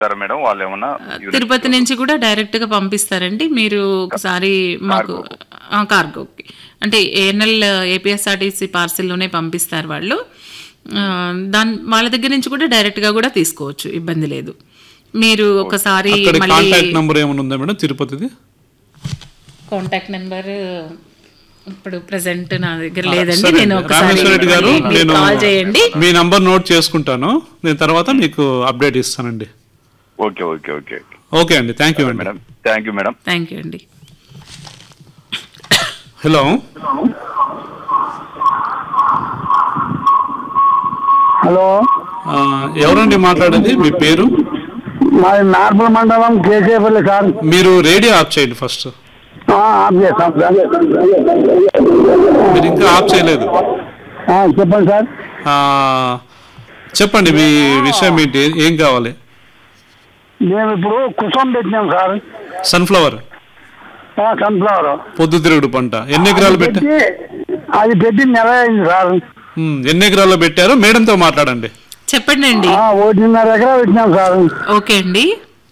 సరే మేడం వాళ్ళు ఏమన్నా యూనిట్ తిరుపతి నుంచి కూడా డైరెక్ట్ గా పంపిస్తారండి మీరు ఒకసారి మాకు కార్గోకి అంటే ఏఎన్ఎల్ ఏపీఎస్ఆర్టీసీ పార్సిల్లోనే పంపిస్తారు వాళ్ళు ఆ, దాని వాళ్ళ దగ్గర నుంచి కూడా డైరెక్ట్ గా కూడా తీసుకోవచ్చు ఇబ్బంది లేదు మీరు ఒకసారి అక్కడ మళ్ళీ కాంటాక్ట్ నెంబర్ ఏమైనా ఉందా మేడం తిరుపతిది కాంటాక్ట్ నెంబర్ ఇప్పుడు ప్రెసెంట్ నా దగ్గర లేదండి సరే నేను అండి. ఒకసారి రామేశ్వర రెడ్డి గారు మళ్ళీ మీరు నేను కాల్ చేయండి మీ నంబర్ నోట్ చేసుకుంటాను నేను తర్వాత మీకు అప్డేట్ ఇస్తానండి okay okay okay okay okay అండి థ్యాంక్ యూ అండి madam thank you madam thank you అండి హలో హలో ఆ, ఎవరండి మాట్లాడేది మీ పేరు మాది నార్పల్ మండలం కేసేపల్లి సార్ మీరు రేడియో ఆఫ్ చేయండి ఫస్ట్ ఆ, ఆఫ్ చేస్తాం సార్ మీరు ఇంకా ఆఫ్ చేయలేదు ఆ, చెప్పండి సార్ ఆ, చెప్పండి మీ విషయం ఏంటి ఏం కావాలి మేము ఇప్పుడు కుసం పెట్టినాం సార్ సన్ఫ్లవర్ ఆ, సన్ఫ్లవర్ పొద్దుతిరుగుడు పంట ఎన్ని ఎకరాలు పెట్టా పెట్టి అది పెట్టి నెల అయింది సార్ ఉమ్, ఎన్ని ఎకరాల్లో పెట్టారో మేడంతో మాట్లాడండి చెప్పండి అండి ఆ, ఒకటిన్నర ఎకరా పెట్టినాం సార్ ఓకే అండి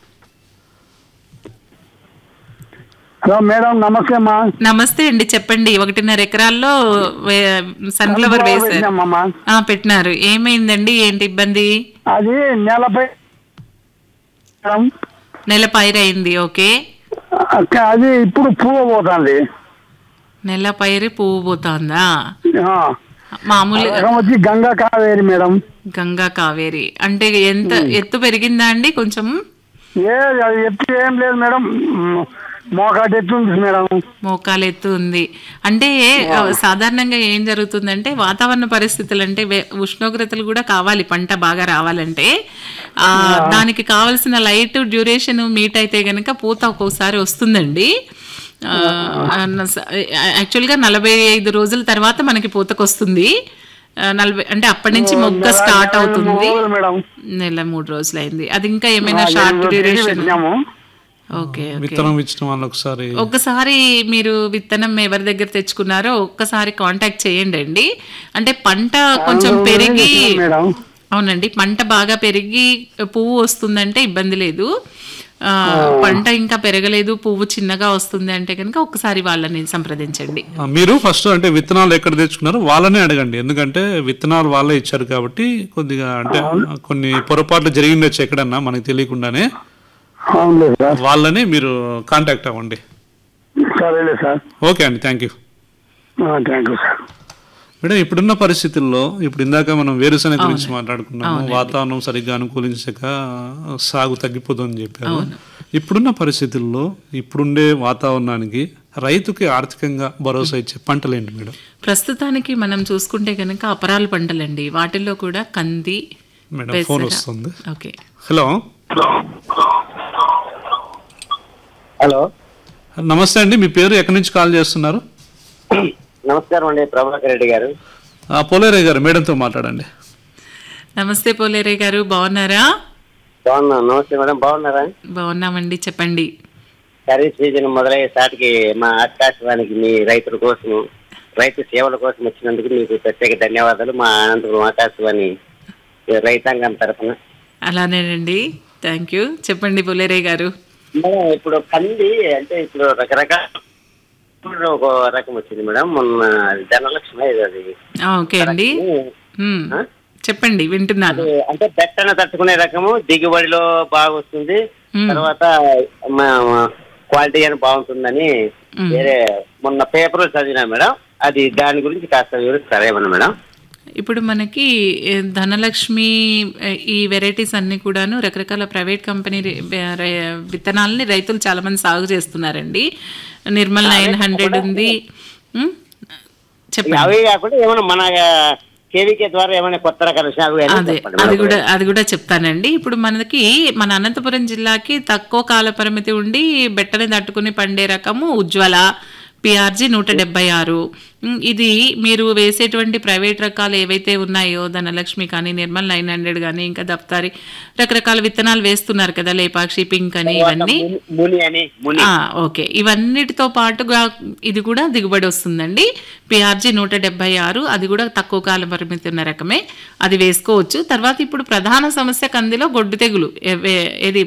హలో మేడం నమస్తే అమ్మా నమస్తే అండి చెప్పండి ఒకటిన్నర ఎకరాల్లో వే- సన్ఫ్లవర్ వేశారు పెట్టినామమ్మా ఆ, పెట్టినారు ఏమైందండి ఏంటి ఇబ్బంది అది నెలపై మేడం, నెల పైరైంది ఓకే అక్క, అది ఇప్పుడు పువ్వు పోతుంది నెల పైరు పువ్వు పోతుందా ఆ, మామూలుగా రకం వచ్చి గంగా కావేరి మేడం గంగా కావేరి అంటే ఎంత ఎత్తు పెరిగిందా అండి కొంచెం ఏ అది ఎత్తు ఏం లేదు మేడం మ్, మోకాటి ఎత్తు ఉంది మేడం మోకాలు ఎత్తు ఉంది అంటే ఆ, సాధారణంగా ఏం జరుగుతుందంటే వాతావరణ పరిస్థితులు అంటే వే- ఉష్ణోగ్రతలు కూడా కావాలి పంట బాగా రావాలంటే ఆ దానికి కావలసిన లైట్ డ్యూరేషన్ మీట్ అయితే గనక పూత ఒక్కోసారి వస్తుందండి ఆ, అన్న స- యాక్చువల్గా నలభై ఐదు రోజుల తర్వాత మనకి పూతకు వస్తుంది ఆ, నలభై అంటే అప్పటి నుంచి మొగ్గ స్టార్ట్ అవుతుంది రోజులు మేడం నెల మూడు రోజులు అయింది అది ఇంకా ఏమైనా షార్ట్ డ్యూరేషన్ పెట్టినాము ఓకే ఓకే విత్తనం ఇచ్చిన వాళ్ళు ఒకసారి ఒక్కసారి మీరు విత్తనం ఎవరి దగ్గర తెచ్చుకున్నారో ఒక్కసారి కాంటాక్ట్ చేయండి అండి అంటే పంట కొంచెం పెరిగి మేడం అవునండి పంట బాగా పెరిగి పువ్వు వస్తుందంటే ఇబ్బంది లేదు ఆ, పంట ఇంకా పెరగలేదు పువ్వు చిన్నగా వస్తుంది అంటే కనుక ఒక్కసారి వాళ్ళని సంప్రదించండి ఆ, మీరు ఫస్ట్ అంటే విత్తనాలు ఎక్కడ తెచ్చుకున్నారో వాళ్ళనే అడగండి ఎందుకంటే విత్తనాలు వాళ్ళే ఇచ్చారు కాబట్టి కొద్దిగా అంటే కొన్ని పొరపాట్లు జరిగిండొచ్చు ఎక్కడన్నా మనకి తెలియకుండానే అవునులే సార్ వాళ్ళని మీరు కాంటాక్ట్ అవ్వండి సరేలే సార్ ఓకే అండి thank you thank you sir madam ఇప్పుడున్న పరిస్థితుల్లో ఇప్పుడు ఇందాక మనం వేరుశనగ గురించి మాట్లాడుకున్నాము వాతావరణం సరిగ్గా అనుకూలించక సాగు తగ్గిపోతుందని చెప్పారు ఇప్పుడున్న పరిస్థితుల్లో ఇప్పుడుండే వాతావరణానికి రైతుకి ఆర్థికంగా భరోసా ఇచ్చే పంటలు ఏంటి మేడం ప్రస్తుతానికి మనం చూసుకుంటే కనుక అపరాల పంటలండి వాటిల్లో కూడా కంది మేడం ఫోన్ వస్తుంది ఓకే హలో హలో నమస్తే అండి మీ పేరు ఎక్కడి నుంచి కాల్ చేస్తున్నారు నమస్కారం అండి ప్రభాకర్ రెడ్డి గారు ఆ, పోలేరయ్య గారు మేడంతో మాట్లాడండి నమస్తే పోలేరే గారు బాగున్నారా బాగున్నాను నమస్తే మేడం బాగున్నారా బాగున్నామండి చెప్పండి ఖరీఫ్ సీజన్ మొదలయ్యే సాటికి మా ఆకాశవాణికి మీ రైతుల కోసం రైతు సేవల కోసం వచ్చినందుకు మీకు ప్రత్యేక ధన్యవాదాలు మా అనంతపురం ఆకాశవాణి రైతాంగం తరఫున అలానేనండి థ్యాంక్ యూ చెప్పండి పోలేరే గారు మేడం ఇప్పుడు కంది అంటే ఇప్పుడు రకరకాల ఇప్పుడు ఒక రకం వచ్చింది మేడం మొన్న ధనలక్ష్మి ఇది అది ఆ, ఓకే అండి మ్మ్. ఆ? చెప్పండి వింటున్నాను అది అంటే బెట్టన తట్టుకునే రకము దిగుబడిలో బాగా వస్తుంది మ్మ్. తర్వాత క్వాలిటీ అని బాగుంటుందని మ్మ్. వేరే మొన్న పేపర్ చదివినా మేడం అది దాని గురించి కాస్త వివరిస్తారా ఏమన్నా మేడం ఇప్పుడు మనకి ఏ, ధనలక్ష్మి ఏ, ఈ వెరైటీస్ అన్ని కూడాను రకరకాల ప్రైవేట్ కంపెనీ రి- బె- రై- విత్తనాలని రైతులు చాలా మంది సాగు చేస్తున్నారండి నిర్మల్ నైన్ హండ్రెడ్ ఉంది మ్మ్? చెప్పండి అవి కాకుండా ఏమైనా మన కేవీకే ద్వారా ఏమైనా కొత్త రకాల విషయాలు అవి అదే చెప్పండి అది మేడం. కూడా అది కూడా చెప్తానండి ఇప్పుడు మనకి మన అనంతపురం జిల్లాకి తక్కువ కాల పరిమితి ఉండి బెట్టని తట్టుకుని పండే రకము ఉజ్వల పిఆర్జీ నూట డెబ్బై ఆరు ఉమ్, ఇది మీరు వేసేటువంటి ప్రైవేట్ రకాలు ఏవైతే ఉన్నాయో ధనలక్ష్మి కానీ నిర్మల్ నైన్ హండ్రెడ్ కానీ ఇంకా దప్తారి రకరకాల విత్తనాలు వేస్తున్నారు కదా లేపాక్షి పింక్ అని ఇవన్నీ ముని- ముని అని ముని ఆ, ఓకే ఇవన్నిటితో పాటుగా ఇది కూడా దిగుబడి వస్తుందండి పిఆర్జీ నూట డెబ్బై ఆరు అది కూడా తక్కువ కాల పరిమితి ఉన్న రకమే అది వేసుకోవచ్చు తర్వాత ఇప్పుడు ప్రధాన సమస్య కందిలో గొడ్డు తెగులు ఏ- ఏ- ఏది